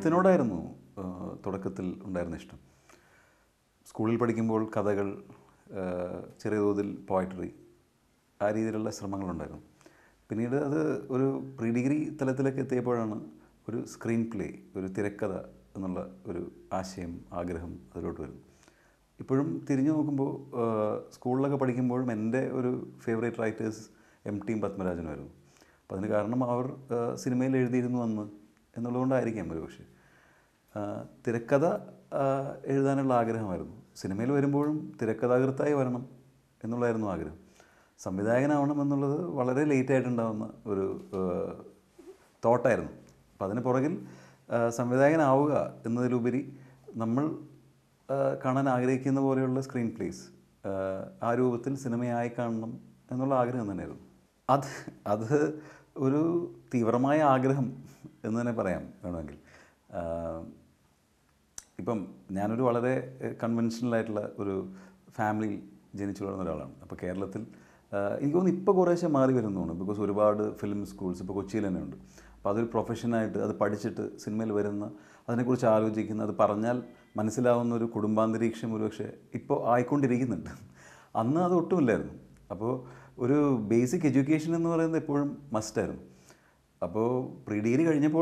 എഴുത്തിനോടായിരുന്നു ആ, തുടക്കത്തിൽ ഉണ്ടായിരുന്ന ഇഷ്ടം സ്കൂളിൽ പഠിക്കുമ്പോൾ കഥകൾ ആ, ചെറിയ തോതിൽ പോയട്രി ആ രീതിയിലുള്ള ശ്രമങ്ങളുണ്ടായിരുന്നു പിന്നീട് അത് ഒരു പ്രീ ഡിഗ്രി തലത്തിലൊക്കെ എത്തിയപ്പോഴാണ് ഒരു സ്ക്രീൻ പ്ലേ ഒരു തിരക്കഥ എന്നുള്ള ഒരു ആശയം ആഗ്രഹം അതിലോട്ട് വരുന്നു ഇപ്പോഴും തിരിഞ്ഞു നോക്കുമ്പോൾ ആ, സ്കൂളിലൊക്കെ പഠിക്കുമ്പോഴും എൻ്റെ ഒരു ഫേവറേറ്റ് റൈറ്റേഴ്സ് എം ടിയും പത്മരാജനുമായിരുന്നു അപ്പോൾ അതിന് കാരണം അവർ ആ, സിനിമയിൽ എഴുതിയിരുന്നു അന്ന് എന്നുള്ളതുകൊണ്ടായിരിക്കാം ഒരു പക്ഷേ ആ, തിരക്കഥ ആ, എഴുതാനുള്ള ആഗ്രഹമായിരുന്നു സിനിമയിൽ വരുമ്പോഴും തിരക്കഥാകൃത്തായി വരണം എന്നുള്ളതായിരുന്നു ആഗ്രഹം സംവിധായകനാവണം എന്നുള്ളത് വളരെ ലേറ്റ് ആയിട്ടുണ്ടാകുന്ന ഒരു തോട്ടായിരുന്നു അപ്പം അതിന് പുറകിൽ ആ, സംവിധായകനാവുക എന്നതിലുപരി നമ്മൾ ആ, കാണാൻ ആഗ്രഹിക്കുന്ന പോലെയുള്ള സ്ക്രീൻ പ്ലേസ് ആ രൂപത്തിൽ സിനിമയായി കാണണം എന്നുള്ള ആഗ്രഹം തന്നെയായിരുന്നു അത് അത് ഒരു തീവ്രമായ ആഗ്രഹം എന്ന് തന്നെ പറയാം വേണമെങ്കിൽ ആ, ഇപ്പം ഞാനൊരു വളരെ കൺവെൻഷനൽ ആയിട്ടുള്ള ഒരു ഫാമിലിയിൽ ജനിച്ചു വളർന്ന ഒരാളാണ് അപ്പോൾ കേരളത്തിൽ ആ, എനിക്ക് തോന്നുന്നു ഇപ്പോൾ കുറേശ്ശെ മാറി വരുന്നതാണ് ബിക്കോസ് ഒരുപാട് ഫിലിം സ്കൂൾസ് ഇപ്പോൾ കൊച്ചിയിൽ തന്നെ ഉണ്ട് അപ്പോൾ അതൊരു പ്രൊഫഷനായിട്ട് അത് പഠിച്ചിട്ട് സിനിമയിൽ വരുന്ന അതിനെക്കുറിച്ച് ആലോചിക്കുന്ന അത് പറഞ്ഞാൽ മനസ്സിലാവുന്ന ഒരു കുടുംബാന്തരീക്ഷം ഒരുപക്ഷെ ഇപ്പോൾ ആയിക്കൊണ്ടിരിക്കുന്നുണ്ട് അന്ന് അത് ഒട്ടുമില്ലായിരുന്നു അപ്പോൾ ഒരു ബേസിക് എഡ്യൂക്കേഷൻ എന്ന് പറയുന്നത് എപ്പോഴും മസ്റ്റായിരുന്നു അപ്പോൾ പ്രീ ഡിഗ്രി കഴിഞ്ഞപ്പോൾ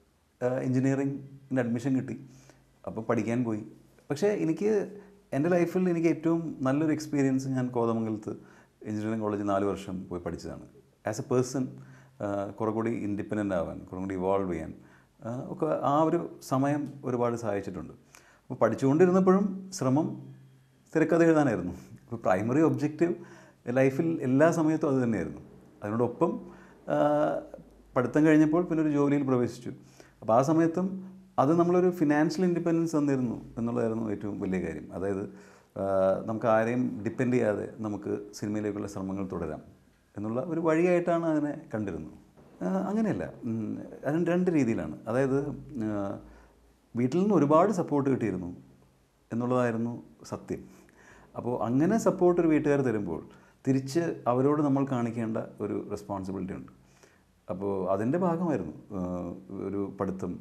എൻജിനീയറിംഗിന് അഡ്മിഷൻ കിട്ടി അപ്പോൾ പഠിക്കാൻ പോയി പക്ഷേ എനിക്ക് എൻ്റെ ലൈഫിൽ എനിക്ക് ഏറ്റവും നല്ലൊരു എക്സ്പീരിയൻസ് ഞാൻ കോതമംഗലത്ത് എഞ്ചിനീയറിംഗ് കോളേജിൽ നാല് വർഷം പോയി പഠിച്ചതാണ് ആസ് എ പേഴ്സൺ കുറെ കൂടി ഇൻഡിപെൻഡൻ്റ് ആവാൻ കുറെ കൂടി ഇവോൾവ് ചെയ്യാൻ ആ, ഒക്കെ ആ ഒരു സമയം ഒരുപാട് സഹായിച്ചിട്ടുണ്ട് അപ്പോൾ പഠിച്ചുകൊണ്ടിരുന്നപ്പോഴും ശ്രമം തിരക്കഥ എഴുതാനായിരുന്നു അപ്പോൾ പ്രൈമറി ഒബ്ജക്റ്റീവ് ലൈഫിൽ എല്ലാ സമയത്തും അത് തന്നെയായിരുന്നു അതിനോടൊപ്പം ആ, പഠിത്തം കഴിഞ്ഞപ്പോൾ പിന്നെ ഒരു ജോലിയിൽ പ്രവേശിച്ചു അപ്പോൾ ആ സമയത്തും അത് നമ്മളൊരു ഫിനാൻഷ്യൽ ഇൻഡിപെൻഡൻസ് തന്നിരുന്നു എന്നുള്ളതായിരുന്നു ഏറ്റവും വലിയ കാര്യം അതായത് ആ, നമുക്ക് ആരെയും ഡിപ്പെൻഡ് ചെയ്യാതെ നമുക്ക് സിനിമയിലേക്കുള്ള ശ്രമങ്ങൾ തുടരാം എന്നുള്ള ഒരു വഴിയായിട്ടാണ് അതിനെ കണ്ടിരുന്നത് ആ, അങ്ങനെയല്ല ഉം, അത് രണ്ട് രീതിയിലാണ് അതായത് ആ, വീട്ടിൽ നിന്ന് ഒരുപാട് സപ്പോർട്ട് കിട്ടിയിരുന്നു എന്നുള്ളതായിരുന്നു സത്യം അപ്പോൾ അങ്ങനെ സപ്പോർട്ട് ഒരു വീട്ടുകാർ തരുമ്പോൾ തിരിച്ച് അവരോട് നമ്മൾ കാണിക്കേണ്ട ഒരു റെസ്പോൺസിബിലിറ്റി ഉണ്ട് അപ്പോൾ അതിൻ്റെ ഭാഗമായിരുന്നു ആഹ് ഒരു പഠിത്തം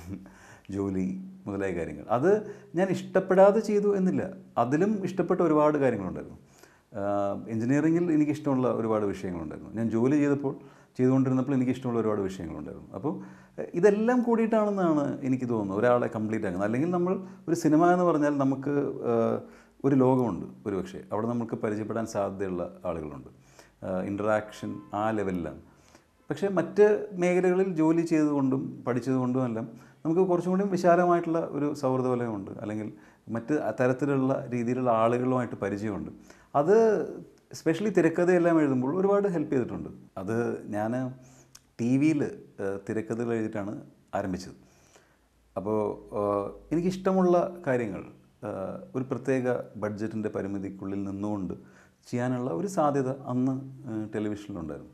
ജോലി മുതലായ കാര്യങ്ങൾ അത് ഞാൻ ഇഷ്ടപ്പെടാതെ ചെയ്തു എന്നില്ല അതിലും ഇഷ്ടപ്പെട്ട ഒരുപാട് കാര്യങ്ങളുണ്ടായിരുന്നു എഞ്ചിനീയറിങ്ങിൽ എനിക്ക് ഇഷ്ടമുള്ള ഒരുപാട് വിഷയങ്ങളുണ്ടായിരുന്നു ഞാൻ ജോലി ചെയ്തപ്പോൾ ചെയ്തുകൊണ്ടിരുന്നപ്പോൾ എനിക്ക് ഇഷ്ടമുള്ള ഒരുപാട് വിഷയങ്ങളുണ്ടായിരുന്നു അപ്പോൾ എഹ്, ഇതെല്ലാം കൂടിയിട്ടാണെന്നാണ് എനിക്ക് തോന്നുന്നത് ഒരാളെ കംപ്ലീറ്റ് ആക്കുന്നത് അല്ലെങ്കിൽ നമ്മൾ ഒരു സിനിമ എന്ന് പറഞ്ഞാൽ നമുക്ക് ആഹ്, ഒരു ലോകമുണ്ട് ഒരു പക്ഷേ അവിടെ നമുക്ക് പരിചയപ്പെടാൻ സാധ്യതയുള്ള ആളുകളുണ്ട് ഇൻട്രാക്ഷൻ ആ ലെവലിലാണ് പക്ഷേ മറ്റ് മേഖലകളിൽ ജോലി ചെയ്തുകൊണ്ടും പഠിച്ചതുകൊണ്ടും എല്ലാം നമുക്ക് കുറച്ചും കൂടി വിശാലമായിട്ടുള്ള ഒരു സൗഹൃദ വലയമുണ്ട് അല്ലെങ്കിൽ മറ്റ് തരത്തിലുള്ള രീതിയിലുള്ള ആളുകളുമായിട്ട് പരിചയമുണ്ട് അത് സ്പെഷ്യലി തിരക്കഥയെല്ലാം എഴുതുമ്പോൾ ഒരുപാട് ഹെൽപ്പ് ചെയ്തിട്ടുണ്ട് അത് ഞാൻ ടി വിയിൽ തിരക്കഥകൾ എഴുതിയിട്ടാണ് ആരംഭിച്ചത് അപ്പോൾ എനിക്കിഷ്ടമുള്ള കാര്യങ്ങൾ ആ, ഒരു പ്രത്യേക ബഡ്ജറ്റിൻ്റെ പരിമിതിക്കുള്ളിൽ നിന്നുകൊണ്ട് ചെയ്യാനുള്ള ഒരു സാധ്യത അന്ന് ടെലിവിഷനിലുണ്ടായിരുന്നു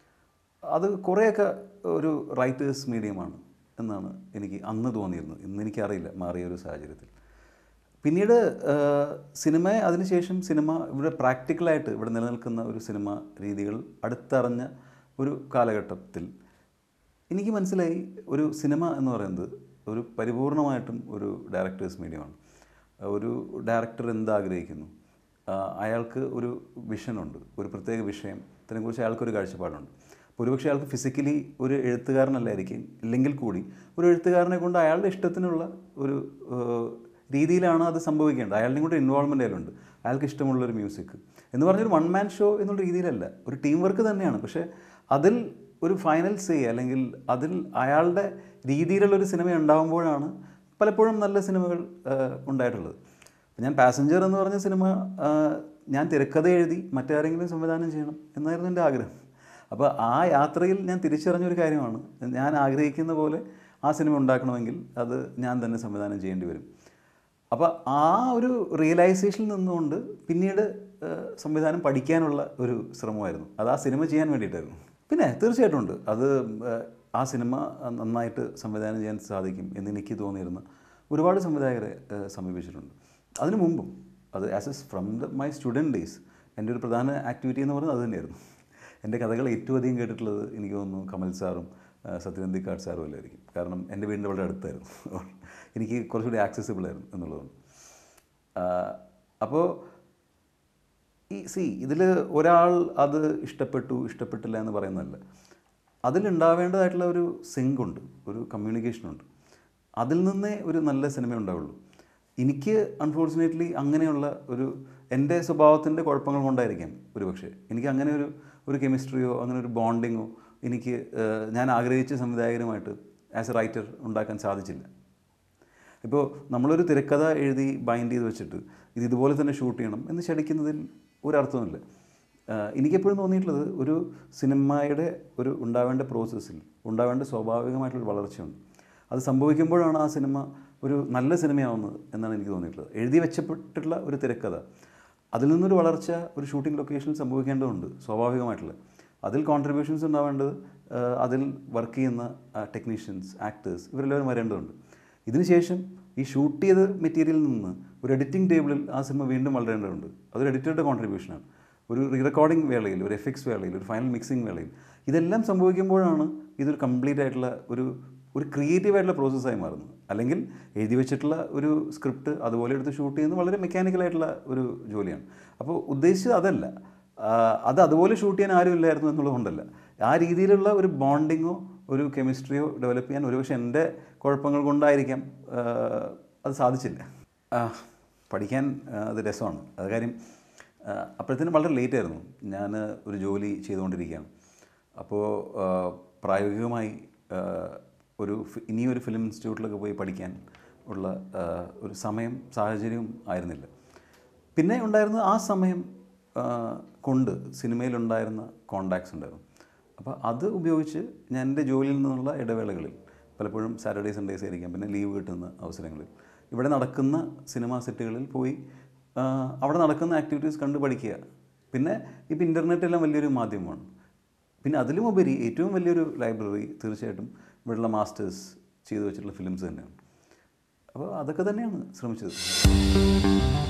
അത് കുറേയൊക്കെ ഒരു റൈറ്റേഴ്സ് മീഡിയമാണ് എന്നാണ് എനിക്ക് അന്ന് തോന്നിയിരുന്നത് ഇന്ന് എനിക്കറിയില്ല മാറിയ ഒരു സാഹചര്യത്തിൽ പിന്നീട് ആ, സിനിമ അതിനുശേഷം സിനിമ ഇവിടെ പ്രാക്ടിക്കലായിട്ട് ഇവിടെ നിലനിൽക്കുന്ന ഒരു സിനിമ രീതികൾ അടുത്തറിഞ്ഞ ഒരു കാലഘട്ടത്തിൽ എനിക്ക് മനസ്സിലായി ഒരു സിനിമ എന്ന് പറയുന്നത് ഒരു പരിപൂർണമായിട്ടും ഒരു ഡയറക്ടേഴ്സ് മീഡിയമാണ് ഒരു ഡയറക്ടർ എന്താഗ്രഹിക്കുന്നു ആ, അയാൾക്ക് ഒരു വിഷനുണ്ട് ഒരു പ്രത്യേക വിഷയത്തിനെക്കുറിച്ച് അയാൾക്കൊരു കാഴ്ചപ്പാടുണ്ട് അപ്പോൾ ഒരുപക്ഷെ അയാൾക്ക് ഫിസിക്കലി ഒരു എഴുത്തുകാരനല്ലായിരിക്കും ഇല്ലെങ്കിൽ കൂടി ഒരു എഴുത്തുകാരനെ കൊണ്ട് അയാളുടെ ഇഷ്ടത്തിനുള്ള ഒരു ഏഹ്, രീതിയിലാണ് അത് സംഭവിക്കേണ്ടത് അയാളുടെയും കൂടെ ഇൻവോൾവ്മെൻ്റ് അതിലുണ്ട് അയാൾക്ക് ഇഷ്ടമുള്ളൊരു മ്യൂസിക് എന്ന് പറഞ്ഞൊരു വൺ മാൻ ഷോ എന്നുള്ള രീതിയിലല്ല ഒരു ടീം വർക്ക് തന്നെയാണ് പക്ഷേ അതിൽ ഒരു ഫൈനൽ സേ അല്ലെങ്കിൽ അതിൽ അയാളുടെ രീതിയിലുള്ളൊരു സിനിമ ഉണ്ടാകുമ്പോഴാണ് പലപ്പോഴും നല്ല സിനിമകൾ ആ, ഉണ്ടായിട്ടുള്ളത് അപ്പോൾ ഞാൻ പാസഞ്ചർ എന്ന് പറഞ്ഞ സിനിമ ആ, ഞാൻ തിരക്കഥ എഴുതി മറ്റാരെങ്കിലും സംവിധാനം ചെയ്യണം എന്നായിരുന്നു എൻ്റെ ആഗ്രഹം അപ്പോൾ ആ യാത്രയിൽ ഞാൻ തിരിച്ചറിഞ്ഞൊരു കാര്യമാണ് ഞാൻ ആഗ്രഹിക്കുന്ന പോലെ ആ സിനിമ ഉണ്ടാക്കണമെങ്കിൽ അത് ഞാൻ തന്നെ സംവിധാനം ചെയ്യേണ്ടി വരും അപ്പോൾ ആ ഒരു റിയലൈസേഷനിൽ നിന്നുകൊണ്ട് പിന്നീട് ആ, സംവിധാനം പഠിക്കാനുള്ള ഒരു ശ്രമമായിരുന്നു അത് ആ സിനിമ ചെയ്യാൻ വേണ്ടിയിട്ടായിരുന്നു പിന്നെ തീർച്ചയായിട്ടും ഉണ്ട് അത് ആ, ആ സിനിമ നന്നായിട്ട് സംവിധാനം ചെയ്യാൻ സാധിക്കും എന്ന് എനിക്ക് തോന്നിയിരുന്ന ഒരുപാട് സംവിധായകരെ ആ, സമീപിച്ചിട്ടുണ്ട് അതിനു മുമ്പും അത് as as from the my student days എൻ്റെ ഒരു പ്രധാന ആക്ടിവിറ്റി എന്ന് പറയുന്നത് അത് തന്നെയായിരുന്നു എൻ്റെ കഥകൾ ഏറ്റവും അധികം കേട്ടിട്ടുള്ളത് എനിക്ക് തോന്നുന്നു കമൽ സാറും ആ, സത്യനന്ദിക്കാട് സാറും അല്ലായിരിക്കും കാരണം എൻ്റെ വീടിൻ്റെ വളരെ അടുത്തായിരുന്നു എനിക്ക് കുറച്ചുകൂടി ആക്സസിബിൾ ആയിരുന്നു എന്നുള്ളതുകൊണ്ട് അപ്പോൾ ഈ സി ഇതിൽ ഒരാൾ അത് ഇഷ്ടപ്പെട്ടു ഇഷ്ടപ്പെട്ടില്ല എന്ന് പറയുന്നതല്ല അതിലുണ്ടാവേണ്ടതായിട്ടുള്ള ഒരു സിങ്ക് ഉണ്ട് ഒരു കമ്മ്യൂണിക്കേഷൻ ഉണ്ട് അതിൽ നിന്നേ ഒരു നല്ല സിനിമ ഉണ്ടാവുള്ളൂ എനിക്ക് അൺഫോർച്ചുനേറ്റ്ലി അങ്ങനെയുള്ള ഒരു എൻ്റെ സ്വഭാവത്തിൻ്റെ കുഴപ്പങ്ങൾ കൊണ്ടായിരിക്കാം ഒരു പക്ഷേ എനിക്ക് അങ്ങനെ ഒരു ഒരു കെമിസ്ട്രിയോ അങ്ങനെ ഒരു ബോണ്ടിങ്ങോ എനിക്ക് ഏഹ്, ഞാൻ ആഗ്രഹിച്ച സംവിധായകരുമായിട്ട് ആസ് എ റൈറ്റർ ഉണ്ടാക്കാൻ സാധിച്ചില്ല ഇപ്പോൾ നമ്മളൊരു തിരക്കഥ എഴുതി ബൈൻഡ് ചെയ്ത് വെച്ചിട്ട് ഇത് ഇതുപോലെ തന്നെ ഷൂട്ട് ചെയ്യണം എന്ന് ശടിക്കുന്നതിൽ ഒരർത്ഥവുമില്ല ആഹ് എനിക്കെപ്പോഴും തോന്നിയിട്ടുള്ളത് ഒരു സിനിമയുടെ ഒരു ഉണ്ടാവേണ്ട പ്രോസസ്സിൽ ഉണ്ടാവേണ്ട സ്വാഭാവികമായിട്ടുള്ള വളർച്ചയുണ്ട് അത് സംഭവിക്കുമ്പോഴാണ് ആ സിനിമ ഒരു നല്ല സിനിമയാവുന്നത് എന്നാണ് എനിക്ക് തോന്നിയിട്ടുള്ളത് എഴുതി വെച്ചപ്പെട്ടിട്ടുള്ള ഒരു തിരക്കഥ അതിൽ നിന്നൊരു വളർച്ച ഒരു ഷൂട്ടിംഗ് ലൊക്കേഷനിൽ സംഭവിക്കേണ്ടതുണ്ട് സ്വാഭാവികമായിട്ടുള്ള അതിൽ കോൺട്രിബ്യൂഷൻസ് ഉണ്ടാവേണ്ടത് ആഹ് അതിൽ വർക്ക് ചെയ്യുന്ന ടെക്നീഷ്യൻസ് ആക്ടേഴ്സ് ഇവരെല്ലാവരും വരേണ്ടതുണ്ട് ഇതിനുശേഷം ഈ ഷൂട്ട് ചെയ്ത മെറ്റീരിയലിൽ നിന്ന് ഒരു എഡിറ്റിംഗ് ടേബിളിൽ ആ സിനിമ വീണ്ടും വളരേണ്ടതുണ്ട് അതൊരു എഡിറ്ററുടെ കോൺട്രിബ്യൂഷനാണ് ഒരു റീ റെക്കോർഡിംഗ് വേളയിൽ ഒരു എഫക്ട്സ് വേളയിൽ ഒരു ഫൈനൽ മിക്സിംഗ് വേളയിൽ ഇതെല്ലാം സംഭവിക്കുമ്പോഴാണ് ഇതൊരു കംപ്ലീറ്റ് ആയിട്ടുള്ള ഒരു ഒരു ക്രിയേറ്റീവ് ആയിട്ടുള്ള പ്രോസസ്സായി മാറുന്നത് അല്ലെങ്കിൽ എഴുതി വെച്ചിട്ടുള്ള ഒരു സ്ക്രിപ്റ്റ് അതുപോലെ എടുത്ത് ഷൂട്ട് ചെയ്യുന്നത് വളരെ മെക്കാനിക്കലായിട്ടുള്ള ഒരു ജോലിയാണ് അപ്പോൾ ഉദ്ദേശിച്ചത് അതല്ല ആ, അത് അതുപോലെ ഷൂട്ട് ചെയ്യാൻ ആരും ഇല്ലായിരുന്നു എന്നുള്ളതുകൊണ്ടല്ല ആ രീതിയിലുള്ള ഒരു ബോണ്ടിങ്ങോ ഒരു കെമിസ്ട്രിയോ ഡെവലപ്പ് ചെയ്യാൻ ഒരുപക്ഷെ എൻ്റെ കുഴപ്പങ്ങൾ കൊണ്ടായിരിക്കാം ആ, അത് സാധിച്ചില്ല ആ, പഠിക്കാൻ ആ, അത് രസമാണ് അത് കാര്യം ആ, അപ്പോഴത്തേനും വളരെ ലേറ്റ് ആയിരുന്നു ഞാൻ ഒരു ജോലി ചെയ്തുകൊണ്ടിരിക്കുകയാണ് അപ്പോൾ ആ, പ്രായോഗികമായി ആ, ഒരു ഫി- ഇനിയൊരു ഫിലിം ഇൻസ്റ്റിറ്റ്യൂട്ടിലൊക്കെ പോയി പഠിക്കാൻ ഉള്ള ആ, ഒരു സമയം സാഹചര്യവും ആയിരുന്നില്ല പിന്നെ ഉണ്ടായിരുന്ന ആ സമയം ആ, കൊണ്ട് സിനിമയിലുണ്ടായിരുന്ന കോണ്ടാക്ട്സ് ഉണ്ടായിരുന്നു അപ്പോൾ അത് ഉപയോഗിച്ച് ഞാൻ എൻ്റെ ജോലിയിൽ നിന്നുള്ള ഇടവേളകളിൽ പലപ്പോഴും സാറ്റർഡേ സൺഡേസ് ആയിരിക്കാം പിന്നെ ലീവ് കിട്ടുന്ന അവസരങ്ങളിൽ ഇവിടെ നടക്കുന്ന സിനിമാ സെറ്റുകളിൽ പോയി ആ, അവിടെ നടക്കുന്ന ആക്ടിവിറ്റീസ് കണ്ട് പഠിക്കുക പിന്നെ ഇപ്പം ഇൻ്റർനെറ്റ് എല്ലാം വലിയൊരു മാധ്യമമാണ് പിന്നെ അതിലുമുപരി ഏറ്റവും വലിയൊരു ലൈബ്രറി തീർച്ചയായിട്ടും ഇവിടെയുള്ള മാസ്റ്റേഴ്സ് ചെയ്തു വെച്ചിട്ടുള്ള ഫിലിംസ് തന്നെയാണ് അപ്പോൾ അതൊക്കെ തന്നെയാണ് ശ്രമിച്ചത്